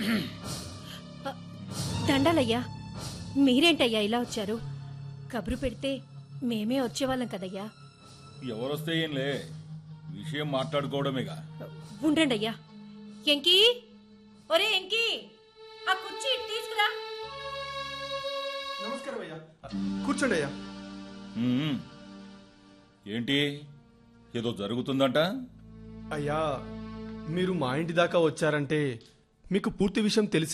దండాలయ్యా మీరేంటయ్యా ఇలా వచ్చారు కబురు పెడితే మేమే వచ్చేవాళ్ళం కదయ్యా ఎవరొస్తే ఏంలే విషయం మాట్లాడుకోవడమేగా ఉండండి అయ్యా ఎంకీ ఒరే ఎంకీ ఆ కుర్చీ ఇటు తీసుకురా నమస్కారం అయ్యా కూర్చోండి అయ్యా ఉమ్. ఏంటి ఏదో జరుగుతుందంట అయ్యా మీరు మా ఇంటి దాకా వచ్చారంటే మీకు పూర్తి విషయం తెలిసి